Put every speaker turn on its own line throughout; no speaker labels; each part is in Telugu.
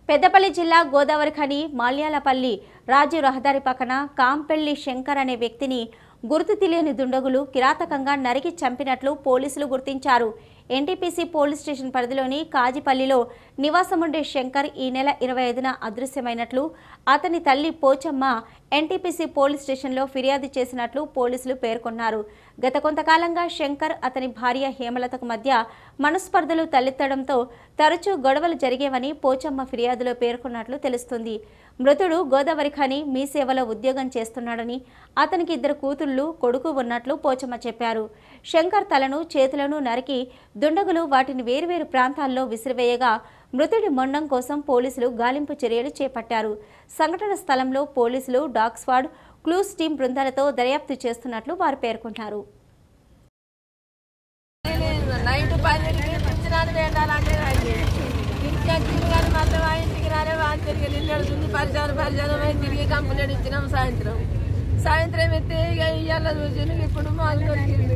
పెద్దపల్లి జిల్లా గోదావరిఖని మాల్యాలపల్లి రాజు రహదారి పక్కన కాంపెళ్లి శంకర్ అనే వ్యక్తిని గుర్తు తెలియని దుండగులు కిరాతకంగా నరికి చంపినట్లు పోలీసులు గుర్తించారు ఎన్టీపీసీ పోలీస్ స్టేషన్ పరిధిలోని కాజిపల్లిలో నివాసముండే శంకర్ ఈ నెల ఇరవై ఐదున అదృశ్యమైనట్లు అతని తల్లి పోచమ్మ ఎన్టీపీసీ పోలీస్ స్టేషన్లో ఫిర్యాదు చేసినట్లు పోలీసులు పేర్కొన్నారు గత కొంతకాలంగా శంకర్ అతని భార్య హేమలతకు మధ్య మనస్పర్ధలు తలెత్తడంతో తరచూ గొడవలు జరిగేవని పోచమ్మ ఫిర్యాదులో పేర్కొన్నట్లు తెలుస్తుంది మృతుడు గోదావరి ఖని మీ సేవలో ఉద్యోగం చేస్తున్నాడని అతనికి ఇద్దరు కూతుళ్లు కొడుకు ఉన్నట్లు పోచమ్మ చెప్పారు శంకర్ తలను చేతులను నరికి దుండగులు వాటిని వేర్వేరు ప్రాంతాల్లో విసిరివేయగా మృతుడి మొండం కోసం పోలీసులు గాలింపు చర్యలు చేపట్టారు సంఘటన స్థలంలో పోలీసులు డాగ్ స్క్వాడ్ క్లూస్ టీం బృందాలతో దర్యాప్తు చేస్తున్నట్లు వారు పేర్కొన్నారు
నైట్ పన్నెండుకి పిచ్చినాడు వేడాలంటే ఇంటికి వచ్చింది కానీ మాత్రం ఆ ఇంటికి రాలే వాళ్ళు తిరిగి నిన్నడుతుంది పరిచయం పరిచయం అయి తిరిగి కంప్లైంట్ ఇచ్చినాం సాయంత్రం సాయంత్రం ఎత్తే ఇక ఇయ్యాల చూసి ఇప్పుడు మాకు దొరికింది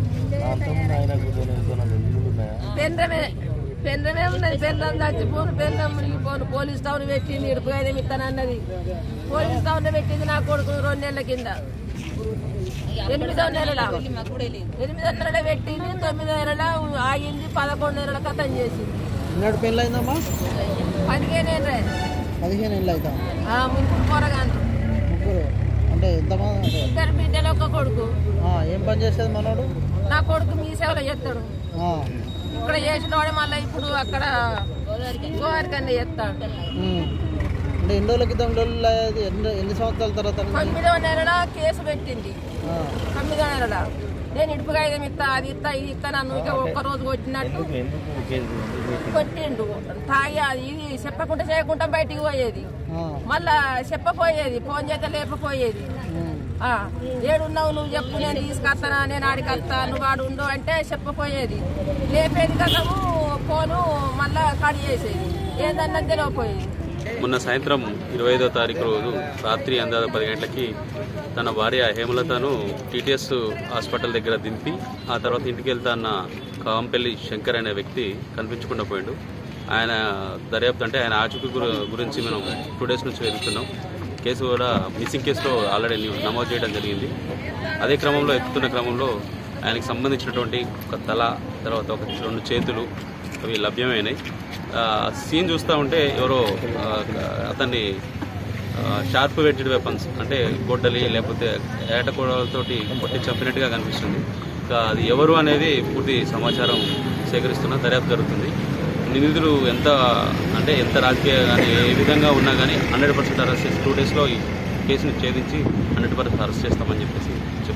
పెండ్రమే పెండ్రమే ఉన్నది పెండ్రం చచ్చిపోను పెండ్రం మునిగిపోను పోలీస్ టౌన్ పెట్టింది ఇరుపుగా ఇస్తానన్నది పోలీస్ టౌన్ పెట్టింది నా కొడుకు రెండు నెలల కింద ఎనిమిదో నెలల ఎనిమిదో నెలల పెట్టింది తొమ్మిదో నెలల ఆగింది పదకొండు నెలల కథం చేసింది
ఎన్నడు పెళ్ళి అయిందమ్మా
పదిహేను ఏళ్ళే.
పదిహేను ఏళ్ళు అవుతా
ఆ ముగ్గురు పొరగాను
ముగ్గురు అంటే ఎంతమంది అంటే
ఇద్దరు బిడ్డలు ఒక కొడుకు
ఆ, ఏం పని చేసేది మనోడు
నా కొడుకు మీ సేవలో చేస్తాడు
ఆ,
ఇక్కడ చేసిన వాడే మళ్ళీ ఇప్పుడు అక్కడ గోవారికన్నా చేస్తాడు
ఉమ్. అంటే ఎన్ని రోజుల క్రితం రోజులు అయ్యేది? ఎన్ని ఎన్ని సంవత్సరాల తర్వాత
తొమ్మిదో నెలల కేసు పెట్టింది
ఆ,
తొమ్మిదో నెలల నేను ఇటుపుగా ఐదు ఇస్తా అది ఇస్తా ఇది ఇస్తా నన్ను ఇక ఒక్క రోజు కొట్టినట్టు కొట్టిండు తాగి అది ఇది చెప్పకుండా చేయకుండా బయటికి పోయేది
ఆ,
మళ్ళా చెప్పపోయేది ఫోన్ చేత లేపపోయేది
ఉమ్.
ఆ, ఏడున్నావు నువ్వు చెప్పు నేను తీసుకొస్తానా నేను ఆడికి వస్తా నువ్వు ఆడు ఉండు అంటే చెప్పపోయేది లేపేది కదము ఫోను మళ్ళా కడి చేసేది ఏదన్నా తెలియపోయేది
మొన్న సాయంత్రం ఇరవై ఐదో తారీఖు రోజు రాత్రి అందాద పది గంటలకి తన భార్య హేమలతను టీటీఎస్ హాస్పిటల్ దగ్గర దింపి ఆ తర్వాత ఇంటికి వెళ్తా అన్న కాంపల్లి శంకర్ అనే వ్యక్తి కనిపించకుండా పోయాడు ఆయన దర్యాప్తు అంటే ఆయన ఆచూకీ గురి- గురించి మనం టూ డేస్ నుంచి వెళ్తున్నాం కేసు కూడా మిస్సింగ్ కేసులో ఆల్రెడీ నమోదు చేయడం జరిగింది అదే క్రమంలో ఎత్తుతున్న క్రమంలో ఆయనకి సంబంధించినటువంటి ఒక తల తర్వాత ఒక రెండు చేతులు అవి లభ్యమైనాయి ఆ, సీన్ చూస్తూ ఉంటే ఎవరో ఆ, అతన్ని షార్ప్ వెడ్జెడ్ వెపన్స్ అంటే గొడ్డలి లేకపోతే ఏటకోడలతోటి కొట్టి చంపినట్టుగా కనిపిస్తుంది ఇంకా అది ఎవరు అనేది పూర్తి సమాచారం సేకరిస్తున్న దర్యాప్తు జరుగుతుంది నిందితులు ఎంత అంటే ఎంత రాజకీయ కానీ ఏ విధంగా ఉన్నా కానీ హండ్రెడ్ పర్సెంట్ అరెస్ట్ చేసి టూ డేస్లో ఈ కేసుని ఛేదించి హండ్రెడ్ పర్సెంట్ అరెస్ట్ చేస్తామని చెప్పేసి